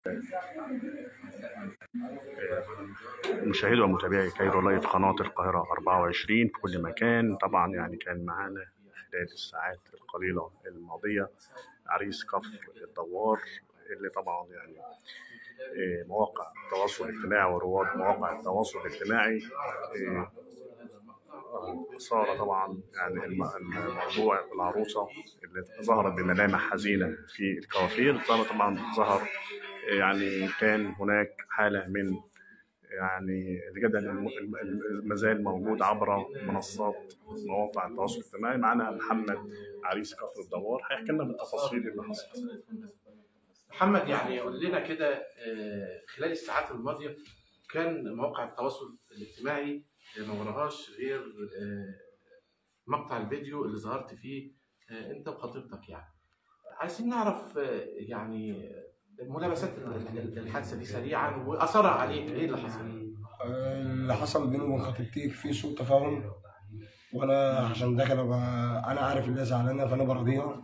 مشاهدي ومتابعي كايرو لايف قناة القاهرة 24 في كل مكان طبعا يعني كان معانا خلال الساعات القليلة الماضية عريس كفر الدوار اللي طبعا يعني آه، مواقع التواصل الاجتماعي ورواد مواقع التواصل الاجتماعي آه، صار طبعا يعني الم- الموضوع العروسة اللي ظهرت بملامح حزينة في الكوافير ظهر طبعا ظهر يعني كان هناك حالة من يعني الجدل الم- الم- ما زال موجود عبر منصات مواقع التواصل الاجتماعي معنا محمد عريس كفر الدوار هيحكي لنا بالتفاصيل اللي حصلت محمد يعني قول لنا كده آه، خلال الساعات الماضيه كان مواقع التواصل الاجتماعي آه، ما وراهاش غير آه، مقطع الفيديو اللي ظهرت فيه آه، انت وخطيبتك يعني عايزين نعرف آه، يعني ملابسات الحادثه دي سريعا واثرها عليك ايه اللي حصل؟ اللي حصل بيني وبين خطيبتي في سوء تفاهم وانا عشان ده كده ب- انا عارف اللي هي زعلانه فانا برضيها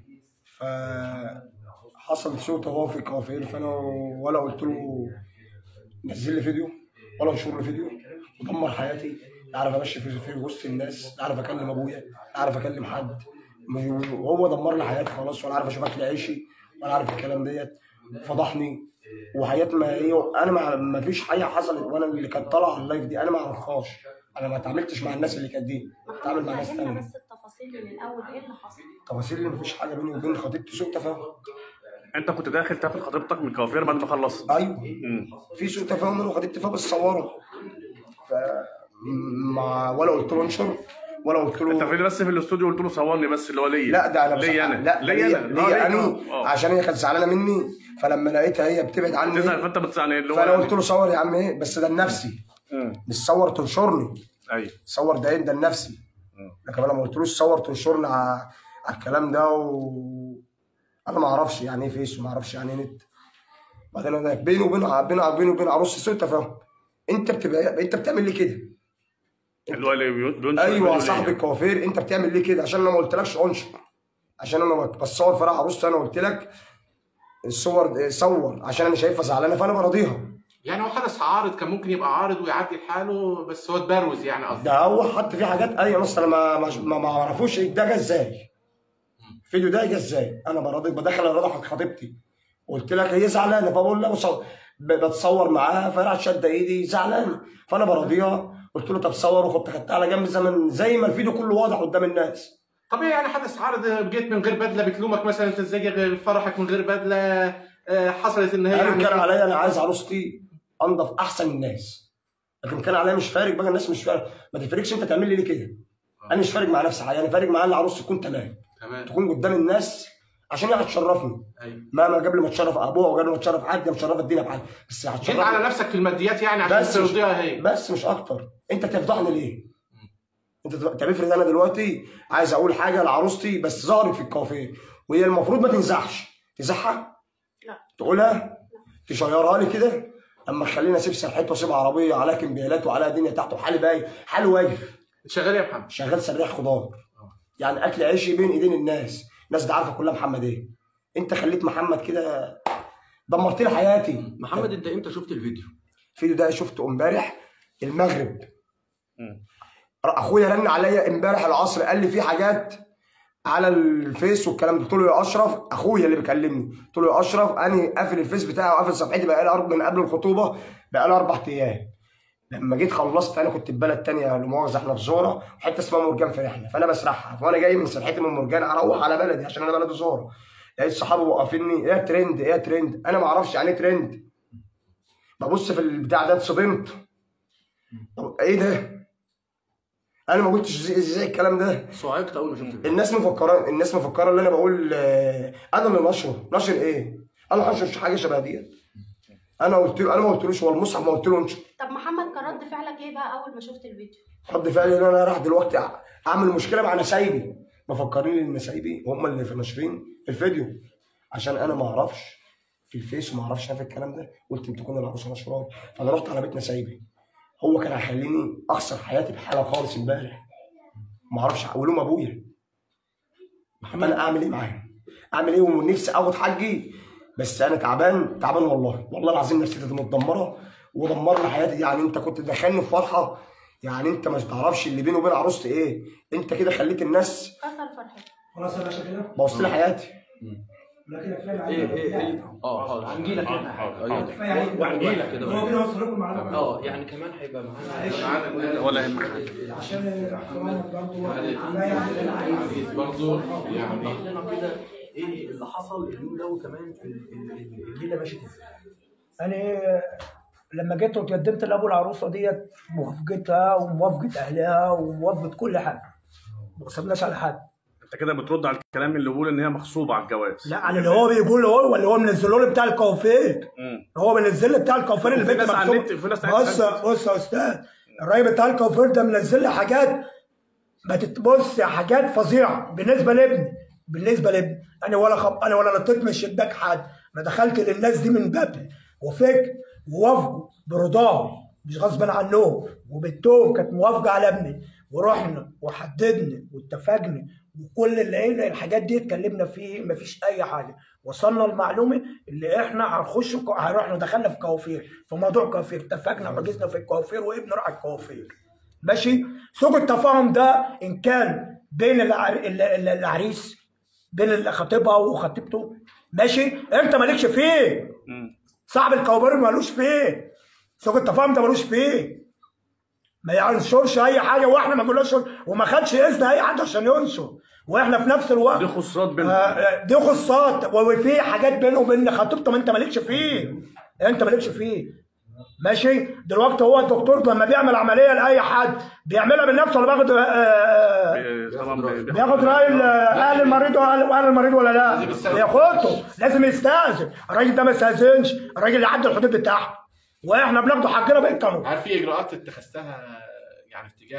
فحصل سوء تفاهم في الكوافير فانا ولا قلت له نزل لي فيديو ولا انشر لي فيديو ودمر حياتي لا عارف امشي في في وسط الناس لا عارف اكلم ابويا لا عارف اكلم حد وهو دمر لي حياتي خلاص ولا عارف اشوف اكل عيشي ولا عارف الكلام ديت فضحني وحياه ما ايه انا ما, ما فيش حاجه حصلت وانا اللي كانت طالعه على اللايف دي انا ما اعرفهاش انا ما اتعاملتش مع الناس اللي كانت دي اتعامل مع ناس فهمنا تانية بس التفاصيل من الاول ايه اللي حصل تفاصيل اللي مفيش حاجه بيني وبين خطيبتي سوء تفاهم انت كنت داخل تاخد خطيبتك من الكوافير بعد ما خلصت ايوه مم. في سوء تفاهم انا وخطيبتي فبتصوره ف مع ولا قلت له انشر ولا قلت انت له في بس في الاستوديو قلت له صورني بس اللي هو ليا لا ده انا بس- ليا انا لا ده ليا ليا انا ليا آه، انا آه. عشان هي كانت زعلانه مني فلما لقيتها هي بتبعد عني تزعل فانت بتزعل اللي هو فانا يعني. قلت له صور يا عم ايه بس ده لنفسي مم. مش صور تنشرني ايوه صور ده ايه ده لنفسي مم. لكن انا ما قلتلوش صور تنشرني على على الكلام ده و انا ما اعرفش يعني ايه فيس وما اعرفش يعني ايه نت بعدين انا بيني وبين بيني بيني وبين عروسي سوء تفاهم انت بتبقى انت بتعمل ليه كده؟ اللي هو اللي بيون- بينشر ايوه الفيديو يا صاحبي ليا. الكوافير انت بتعمل ليه كده؟ عشان انا ما قلتلكش انشر عشان انا بصور فرح عروستي انا قلت لك الصور صور عشان انا شايفها زعلانه فانا براضيها يعني هو حدث عارض كان ممكن يبقى عارض ويعدي لحاله بس هو اتبروز يعني قصدي ده هو حط فيه حاجات ايوه بس انا ما ما ما ما اعرفوش ده جه ازاي الفيديو ده جه ازاي انا براضي بدخل الرضا خطيبتي قلت لك هي زعلانه فبقول لها بصور ب- بتصور معاها فراحت شاده ايدي زعلانه فانا براضيها قلت له طب صور وكنت خدتها على جنب زمان زي ما الفيديو كله واضح قدام الناس طبيعي يعني حدث عارض جيت من غير بدله بتلومك مثلا انت ازاي غير فرحك من غير بدله آه، حصلت ان هي انا يعني كان عليا انا عايز عروستي انضف احسن الناس لكن كان عليا مش فارق بقى الناس مش فارق ما تفرقش انت تعمل لي ليه كده انا مش فارق مع نفسي حاجه انا فارق معايا ان عروستي تكون تمام تمام تكون قدام الناس عشان هي هتشرفني ايوه مهما قبل ما تشرف ابوها وقبل ما تشرف حد هي مشرفه الدنيا بحد بس جيت على هتشرفني نفسك في الماديات يعني عشان بس مش- ترضيها هي بس مش اكتر انت تفضحني ليه؟ انت تف- طب افرض انا دلوقتي عايز اقول حاجه لعروستي بس ظهرت في الكافيه وهي المفروض ما تنزعش تزعها؟ لا. تقولها؟ تشيرها لي كده؟ اما تخليني اسيب سرحته واسيب عربيه عليها كمبيالات وعليها دنيا تحته حالي باي حالي واقف شغال يا محمد شغال سريع خضار يعني اكل عيشي بين ايدين الناس الناس دي عارفه كلها محمد ايه انت خليت محمد كده دمرت لي حياتي محمد انت امتى شفت الفيديو؟ الفيديو ده شفته امبارح المغرب مم. اخويا رن عليا امبارح العصر قال لي في حاجات على الفيس والكلام ده قلت له يا اشرف اخويا اللي بيكلمني قلت له يا اشرف انا قافل الفيس بتاعي وقافل صفحتي بقى لي من قبل الخطوبه بقى لي اربع ايام لما جيت خلصت انا كنت في بلد تانية لا مؤاخذه احنا في زوره حته اسمها مرجان في رحله فانا بسرحها فانا جاي من سرحتي من مرجان اروح على بلدي عشان انا بلدي زوره لقيت صحابي واقفيني ايه يا ترند ايه يا ترند انا ما اعرفش يعني ايه ترند ببص في البتاع ده اتصدمت طب ايه ده؟ انا ما قلتش ازاي ازاي الكلام ده صعقت اول ما شفت الفيديو الناس مفكره الناس مفكره ان انا بقول آه، انا اللي نشره نشر ايه؟ انا هنشر حاجه شبه ديت انا قلت له انا ما قلتلوش هو المصحف ما قلت له انشر طب محمد كان رد فعلك ايه بقى اول ما شفت الفيديو رد فعلي ان انا رايح دلوقتي أع- اعمل مشكله مع نسايبي مفكرين ان نسايبي هم اللي في ناشرين الفيديو عشان انا ما اعرفش في الفيس وما اعرفش انا في الكلام ده قلت يمكن تكون العروسه نشران فانا رحت على بيت نسايبي هو كان هيخليني اخسر حياتي بحاله خالص امبارح ما اعرفش اقولهم ابويا انا اعمل ايه معاهم؟ اعمل ايه ونفسي اخد حقي بس انا تعبان تعبان والله والله العظيم نفسيتي متدمره ودمرنا حياتي يعني انت كنت دخلني في فرحه يعني انت ما تعرفش اللي بيني وبين عروستي ايه انت كده خليت الناس كسر فرحتي خلاص يا باشا كده بوظت لي حياتي لكن كفايه ايه عليك. ايه ايه اه حاضر هنجي لك هنا حاضر، أيوة. كفايه عليك وهنجي لك كده هو كده وصل لكم المعلومه اه يعني كمان هيبقى معانا معانا ولا يهمك عشان احترامك برضه معلش. كفايه عليك عايز برضه يعني وضح لنا كده ايه اللي حصل اليوم ده وكمان ال- ال- ال- الليله مشيت ازاي انا لما جيت وتقدمت لابو العروسه ديت موافقتها وموافقه اهلها وموافقه كل حاجه ما قسمناش على حد انت كده بترد على الكلام اللي بيقول ان هي مغصوبه على الجواز لا على اللي هو بيقول هو اللي هو منزله لي بتاع الكوافير مم. هو منزل لي بتاع الكوافير اللي في بنت ناس على مكتوب النت- في ناس على بص النت. بص يا استاذ الراجل بتاع الكوافير ده منزل لي حاجات ما تتبص حاجات فظيعه بالنسبه لابني بالنسبه لابني انا ولا خب... انا ولا نطيت من الشباك حد انا دخلت للناس دي من بابها وفكر ووافقوا برضاهم مش غصبا عنهم وبنتهم كانت موافقه على ابني ورحنا وحددنا واتفقنا وكل اللي هنا الحاجات دي اتكلمنا فيه مفيش اي حاجه وصلنا المعلومه اللي احنا هنخش كو- هنروح دخلنا في كوافير في موضوع كوافير اتفقنا وحجزنا في الكوافير وابني راح الكوافير ماشي سوق التفاهم ده ان كان بين الع- ال- ال- العريس بين خطيبها وخطيبته ماشي انت مالكش فيه مم. صاحب الكوابير مالوش فيه سوق التفاهم ده مالوش فيه ما ينشرش اي حاجه واحنا ما قلناش وما خدش اذن اي حد عشان ينشر واحنا في نفس الوقت دي خسارات بينهم آه، دي خصات وفي حاجات بينه وبين خطيبته ما انت مالكش فيه انت مالكش فيه ماشي دلوقتي هو الدكتور لما بيعمل عمليه لاي حد بيعملها بنفسه ولا بياخد آه، آه، بي- طبعا بي- بياخد راي ال- اهل المريض واهل وأهل المريض ولا لا بياخده لازم يستاذن الراجل ده ما يستاذنش الراجل يعدي الحدود بتاعته واحنا بناخده حقنا بالقانون عارف في اجراءات اتخذتها يعني اتجاه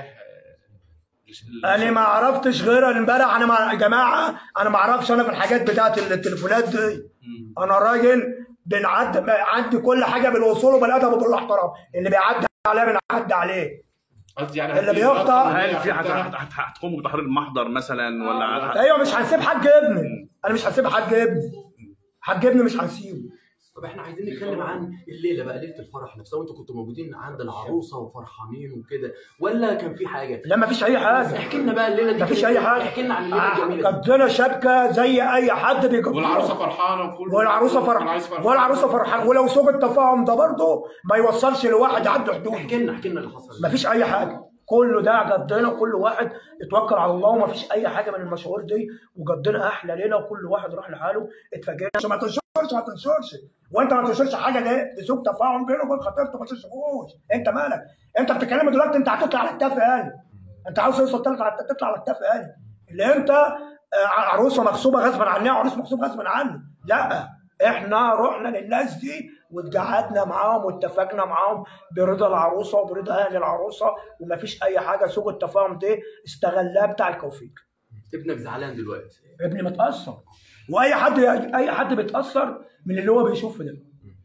انا ما عرفتش غير امبارح انا مع يا جماعه انا ما اعرفش انا في الحاجات بتاعت التليفونات دي انا راجل بنعدي عندي كل حاجه بالوصول وبالادب وبالاحترام اللي بيعدي عليه بنعدي عليه قصدي يعني اللي في إجراءات بيخطأ- قانونية هل في حد أخدتها؟ هت- هت- هتقوموا بتحرير المحضر مثلا ولا ايوه مش هنسيب حاج ابني انا مش هسيب حاج ابني حاج ابني مش هنسيبه طب احنا عايزين نتكلم عن الليله بقى ليله الفرح نفسها وانتوا كنتوا موجودين عند العروسه وفرحانين وكده ولا كان في حاجه؟ لا مفيش اي حاجه احكي لنا بقى الليله دي مفيش كانت اي إيه؟ حاجه احكي لنا عن الليله الجميله دي. قضينا شبكه زي اي حد بيقضيها والعروسه فرحانه وكل والعروسه والعريس فرحان والعروسه فرحان ولو سوق التفاهم ده برضه ما يوصلش لواحد يعدي حدود احكي لنا احكي لنا اللي حصل مفيش اي حاجه كله ده قضينا كل واحد اتوكل على الله ومفيش اي حاجه من المشاوير دي وقضينا احلى ليله وكل واحد راح لحاله اتفاجئنا ما تنشرش ما تنشرش وانت ما تنشرش حاجه ليه؟ دي سوء تفاهم بينه وبين خطيبته ما تنشرهوش انت مالك؟ انت بتتكلم دلوقتي انت هتطلع على التافه يعني انت عاوز توصل تطلع تطلع على التافه يعني اللي انت آه، عروسه مغصوبه غصبا عنها وعروس مغصوب غصبا عنه لا احنا رحنا للناس دي واتقعدنا معاهم واتفقنا معاهم برضا العروسه وبرضا اهل العروسه ومفيش اي حاجه سوء التفاهم دي استغلها بتاع الكوفيك ابنك زعلان دلوقتي ابني متاثر واي حد اي حد بيتاثر من اللي هو بيشوفه ده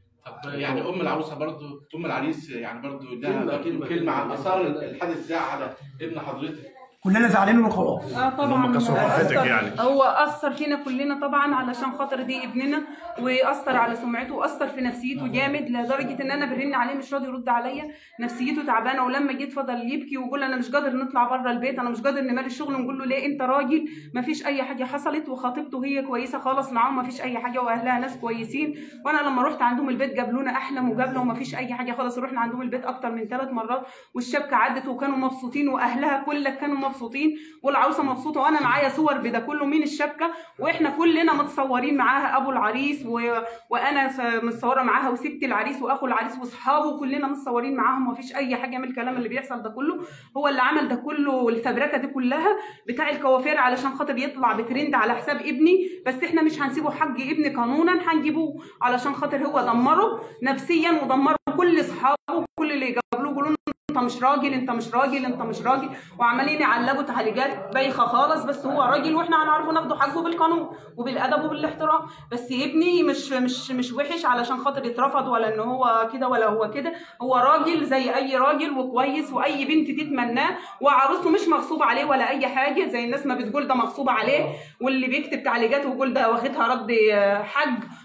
طب يعني ام العروسه برضو ام العريس يعني برضو لها كلمة- برضو كلمة- كلمه عن كلمة. اثار الحادث ده على ابن حضرتك كلنا زعلانين وخلاص اه طبعا هم كسروا فرحتك أثر- يعني. هو اثر فينا كلنا طبعا علشان خاطر دي ابننا واثر على سمعته واثر في نفسيته جامد لدرجه ان انا برن عليه مش راضي يرد عليا نفسيته تعبانه ولما جيت فضل يبكي ويقول انا مش قادر نطلع بره البيت انا مش قادر نمارس الشغل ونقول له ليه انت راجل ما فيش اي حاجه حصلت وخطيبته هي كويسه خالص معاهم ما فيش اي حاجه واهلها ناس كويسين وانا لما رحت عندهم البيت جابلونا احلى مجابله وما فيش اي حاجه خالص رحنا عندهم البيت اكتر من ثلاث مرات والشبكه عدت وكانوا مبسوطين واهلها كلها كانوا مبسوطين والعروسه مبسوطه وانا معايا صور بده كله من الشبكه واحنا كلنا متصورين معاها ابو العريس و... وانا س- متصوره معاها وست العريس واخو العريس واصحابه كلنا متصورين معاهم ومفيش اي حاجه من الكلام اللي بيحصل ده كله هو اللي عمل ده كله الفبركه دي كلها بتاع الكوافير علشان خاطر يطلع بترند على حساب ابني بس احنا مش هنسيبه حق ابني قانونا هنجيبوه علشان خاطر هو دمره نفسيا ودمره كل اصحابه كل اللي جابلوه يقولوا له انت مش راجل انت مش راجل انت مش راجل وعمالين يعلقوا تعليقات بايخه خالص بس هو راجل واحنا هنعرفه ناخده حقه بالقانون وبالادب وبالاحترام بس ابني مش مش مش وحش علشان خاطر يترفض ولا ان هو كده ولا هو كده هو راجل زي اي راجل وكويس واي بنت تتمناه وعروسته مش مغصوبه عليه ولا اي حاجه زي الناس ما بتقول ده مغصوبه عليه واللي بيكتب تعليقات ويقول ده واخدها رد حج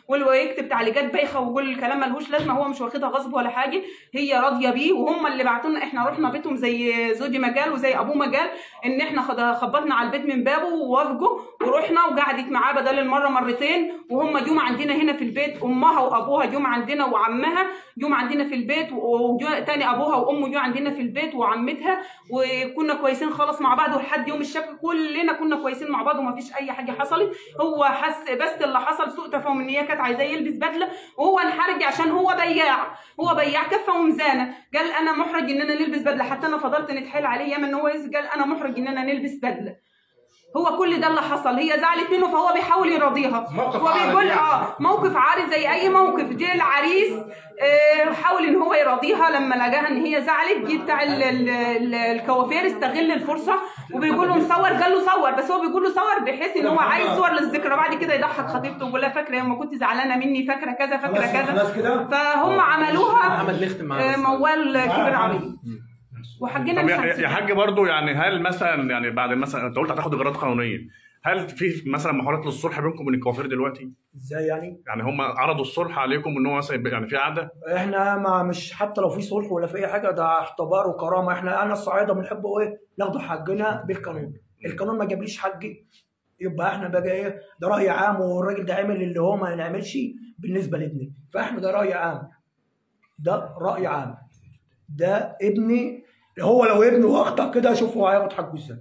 ويكتب تعليقات بايخه ويقول الكلام ملهوش لازمه هو مش واخدها غصب ولا حاجه هي راضيه بيه وهم اللي بعتوا لنا احنا رحنا بيتهم زي زوجي ما قال وزي ابوه ما قال ان احنا خد- خبطنا على البيت من بابه ووافقوا ورحنا وقعدت معاه بدل المره مرتين وهم جم عندنا هنا في البيت امها وابوها جم عندنا وعمها جم عندنا في البيت وتاني ابوها وامه جم عندنا في البيت وعمتها وكنا كويسين خالص مع بعض ولحد يوم الشك كلنا كنا كويسين مع بعض وما فيش اي حاجه حصلت هو حس بس اللي حصل سوء تفاهم ان هي كانت عايزاه يلبس بدله وهو انحرج عشان هو بياع هو بياع كفه وميزانه قال انا محرج ان انا نلبس بدله حتى انا فضلت نتحايل عليه ياما ان هو يس- قال انا محرج ان انا نلبس بدله هو كل ده اللي حصل هي زعلت منه فهو بيحاول يراضيها موقف هو عارض بيقول يعني. اه موقف عارض زي اي موقف جه العريس آه، حاول ان هو يراضيها لما لقاها ان هي زعلت جه بتاع ال- ال- ال- الكوافير استغل الفرصه وبيقول له مصور قال له صور بس هو بيقول له صور بحيث ان هو عايز صور للذكرى بعد كده يضحك خطيبته ويقول لها فاكره لما كنت زعلانه مني فاكره كذا فاكره خلاص كذا خلاص كده فهم عملوها محمد نختم آه، معانا بس. موال كبر عريض وحجنا طب مش يا هنسيب. يا حاج برضو يعني هل مثلا يعني بعد مثلا انت قلت هتاخد اجراءات قانونيه هل في مثلا محاولات للصلح بينكم وبين الكوافير دلوقتي؟ ازاي يعني يعني هم عرضوا الصلح عليكم ان هو مثلا يبقى- يعني في قعده احنا ما مش حتى لو في صلح ولا في اي حاجه ده احتبار وكرامه احنا انا الصعايده بنحب ايه ناخد حقنا بالقانون القانون ما جابليش حقي يبقى احنا بقى ايه ده راي عام والراجل ده عمل اللي هو ما نعملش بالنسبه لابني فاحنا ده راي عام ده راي عام ده ابني هو لو ابنه اخطا كده اشوف هو هياخد حقه ازاي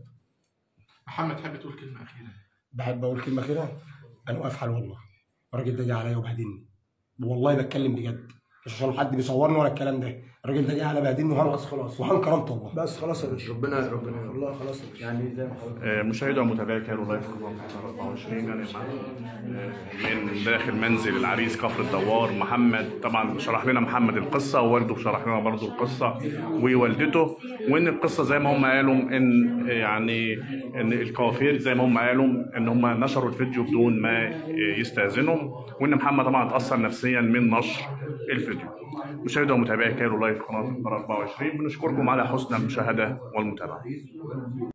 محمد تحب تقول كلمه اخيره بحب اقول كلمه كده انا واقف حال والله الراجل ده جه عليا وبهدلني والله بتكلم بجد مش عشان حد بيصورني ولا الكلام ده الراجل ده جه على بهدلني وهن خلاص خلاص وهن كرمته والله بس خلاص يا باشا ربنا ربنا والله خلاص يا باشا يعني زي ما حضرتك آه، مشاهدي ومتابعي كانوا لايف 24 يعني معانا آه، من داخل منزل العريس كفر الدوار محمد طبعا شرح لنا محمد القصه ووالده شرح لنا برضه القصه ووالدته وان القصه زي ما هم قالوا ان يعني ان الكوافير زي ما هم قالوا ان هم نشروا الفيديو بدون ما يستاذنوا وان محمد طبعا اتاثر نفسيا من نشر الفيديو مشاهدي ومتابعي كانوا لايف قناه 24 بنشكركم على حسن المشاهده والمتابعه